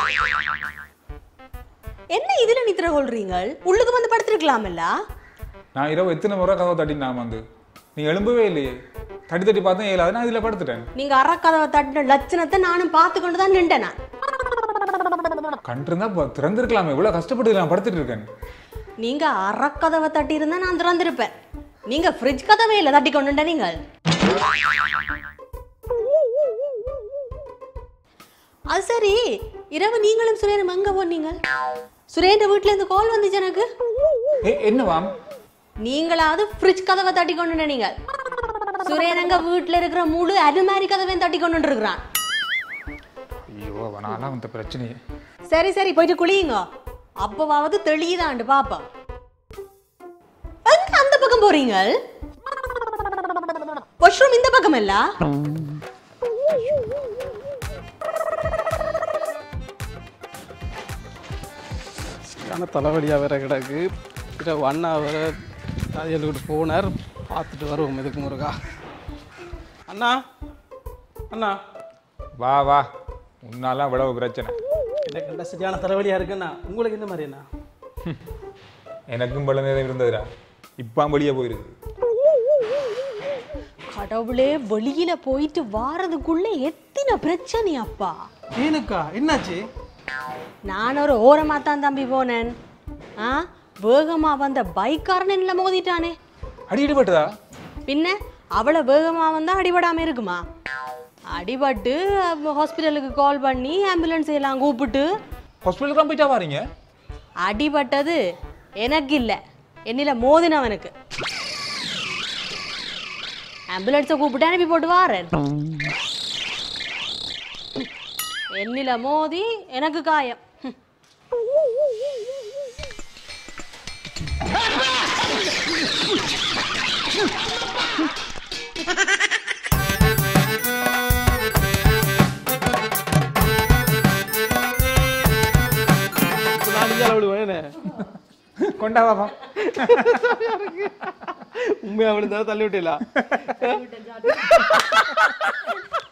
என்ன இதுல நித்திர கொள்றீங்க உள்ளுக்கு வந்து படுத்திருக்கலாம்ல நான் இரவு எத்தனை முறை கதவை தட்டினேன் நான் வந்து நீ எழும்பவே இல்லையே தட்டி தட்டி பார்த்தேன் ஏழாவது நான் இதில் படுத்துட்டேன் நீங்க அறக்கதவை தட்டின லட்சணத்தை நானும் பார்த்து கொண்டு தான் நின்றேன் நான். கண்டிருந்தா ப- திறந்திருக்கலாமே இவ்வளோ கஷ்டப்பட்டு நான் படுத்துட்டு இருக்கேன் நீங்க அறக்கதவை தட்டி இருந்தா நான் திறந்திருப்பேன் நீங்க ஃப்ரிட்ஜ் கதவே இல்லை தட்டி கொண்டுட்ட நீங்கள் அது சரி இரவு நீங்களும் சுரேனும் எங்க போனீங்க சுரேன் வீட்டுல இருந்து கால் வந்துச்சு எனக்கு ஏ என்னவாம் நீங்களாவது ஃப்ரிட்ஜ் கதவை தட்டி கொண்டு நீங்கள் சுரேன் எங்க வீட்டுல இருக்கிற முழு அலுமாரி கதவையும் தட்டி கொண்டு இருக்கிறான் ஐயோ நான்லாம் இந்த பிரச்சனையே சரி சரி போயிட்டு குளியுங்க அப்பவாவது தெளியுதாண்டு பாப்பா எங்க அந்த பக்கம் போறீங்க வாஷ்ரூம் இந்த பக்கம் இல்ல சரியான தலைவலியாக வேற கிடக்கு இரவு அண்ணா வேற தாதியலுக்கு போனார் பார்த்துட்டு வருவோம் இதுக்கு முருகா அண்ணா அண்ணா வா வா உன்னாலாம் இவ்வளவு பிரச்சனை எனக்கு என்ன சரியான தலைவலியாக இருக்குண்ணா உங்களுக்கு இந்த மாதிரி அண்ணா எனக்கும் பல நேரம் இருந்ததுடா இப்போ வெளியே போயிருக்கு கடவுளே வெளியில போயிட்டு வாரதுக்குள்ள எத்தனை பிரச்சனை அப்பா ஏனுக்கா என்னாச்சு நான் ஒரு ஓரமா தான் தம்பி போனேன் ஆ வேகமா வந்த பைக்காரன் என்ன மோதிட்டானே அடி அடிபட்டதா பின்ன அவ்வளோ வேகமா வந்தா அடிபடாம இருக்குமா அடிபட்டு ஹாஸ்பிட்டலுக்கு கால் பண்ணி ஆம்புலன்ஸ் எல்லாம் கூப்பிட்டு ஹாஸ்பிட்டலுக்கு போயிட்டா வாரீங்க அடிபட்டது எனக்கு இல்லை என்னில மோதினவனுக்கு ஆம்புலன்ஸை கூப்பிட்டு அனுப்பி போட்டு வாரேன் என்னில மோதி எனக்கு காயம் ஹம். இப்போ நான் இங்கே விடுவேன் கொண்டா பாப்பா உண்மையாக விழுந்தா தள்ளி விட்டீங்களா